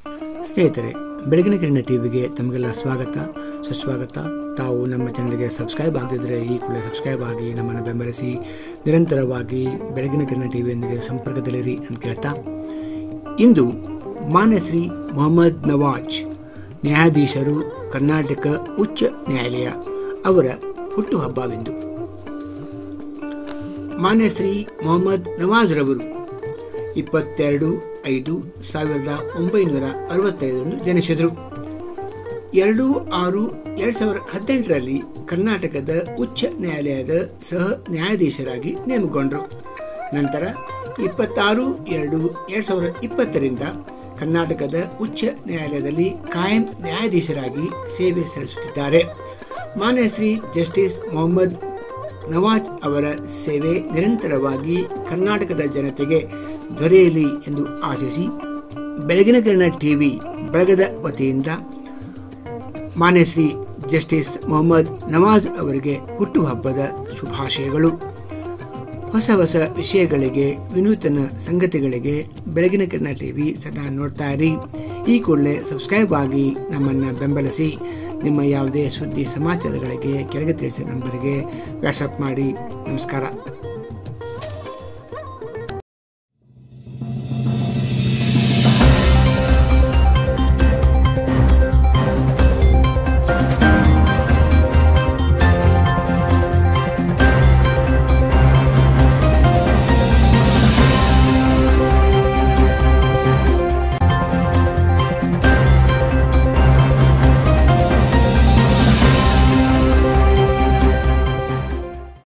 ಸ್ನೇಹಿತರೆ ಬೆಳಗಿನ ಕಿರಣ ಟಿವಿಗೆ ತಮಗೆಲ್ಲ ಸ್ವಾಗತ ಸುಸ್ವಾಗತ ತಾವು ನಮ್ಮ ಚಾನಲ್ಗೆ ಸಬ್ಸ್ಕ್ರೈಬ್ ಆಗದಿದ್ದರೆ ಈ ಕೂಡಲೇ ಸಬ್ಸ್ಕ್ರೈಬ್ ಆಗಿ ನಮ್ಮನ್ನು ಬೆಂಬಲಿಸಿ ನಿರಂತರವಾಗಿ ಬೆಳಗಿನ ಕಿರಣ ಟಿವಿಯೊಂದಿಗೆ ಸಂಪರ್ಕದಲ್ಲಿರಿ ಅಂತ ಕೇಳ್ತಾ ಇಂದು ಮಾನ್ಯಶ್ರೀ ಮೊಹಮ್ಮದ್ ನವಾಜ್ ನ್ಯಾಯಾಧೀಶರು ಕರ್ನಾಟಕ ಉಚ್ಚ ನ್ಯಾಯಾಲಯ ಅವರ ಹುಟ್ಟುಹಬ್ಬವೆಂದು ಮಾನ್ಯಶ್ರೀ ಮೊಹಮ್ಮದ್ ನವಾಜ್ ರವರು ಇಪ್ಪತ್ತೆರಡು ಐದು ಸಾವಿರದ ಒಂಬೈನೂರ ಅರವತ್ತೈದರಂದು ಜನಿಸಿದರು ಎರಡು ಆರು ಎರಡು ಸಾವಿರದ ಹದಿನೆಂಟರಲ್ಲಿ ಕರ್ನಾಟಕದ ಉಚ್ಚ ನ್ಯಾಯಾಲಯದ ಸಹ ನ್ಯಾಯಾಧೀಶರಾಗಿ ನೇಮಕೊಂಡರು ನಂತರ ಇಪ್ಪತ್ತಾರು ಎರಡು ಎರಡು ಸಾವಿರದ ಇಪ್ಪತ್ತರಿಂದ ಕರ್ನಾಟಕದ ಉಚ್ಚ ನ್ಯಾಯಾಲಯದಲ್ಲಿ ಕಾಯಂ ನ್ಯಾಯಾಧೀಶರಾಗಿ ಸೇವೆ ಸಲ್ಲಿಸುತ್ತಿದ್ದಾರೆ ಮಾನ್ಯ ಶ್ರೀ ಜಸ್ಟಿಸ್ ಮೊಹಮ್ಮದ್ ನವಾಜ್ ಅವರ ಸೇವೆ ನಿರಂತರವಾಗಿ ಕರ್ನಾಟಕದ ಜನತೆಗೆ ದೊರೆಯಲಿ ಎಂದು ಆಶಿಸಿ ಬೆಳಗಿನ ಕಿರಣ ಟಿವಿ ಬಳಗದ ವತಿಯಿಂದ ಮಾನ್ಯ ಶ್ರೀ ಜಸ್ಟಿಸ್ ಮೊಹಮ್ಮದ್ ನವಾಜ್ ಅವರಿಗೆ ಹುಟ್ಟುಹಬ್ಬದ ಶುಭಾಶಯಗಳು ಹೊಸ ಹೊಸ ವಿಷಯಗಳಿಗೆ ವಿನೂತನ ಸಂಗತಿಗಳಿಗೆ ಬೆಳಗಿನ ಕಿರಣ ಟಿವಿ ಸದಾ ನೋಡ್ತಾ ಇರಿ ಈ ಕೂಡಲೇ ಸಬ್ಸ್ಕ್ರೈಬ್ ಆಗಿ ನಮ್ಮನ್ನು ಬೆಂಬಲಿಸಿ ನಿಮ್ಮ ಯಾವುದೇ ಸುದ್ದಿ ಸಮಾಚಾರಗಳಿಗೆ ಕೆಳಗೆ ತಿಳಿಸಿದ ನಂಬರಿಗೆ ವಾಟ್ಸಪ್ ಮಾಡಿ ನಮಸ್ಕಾರ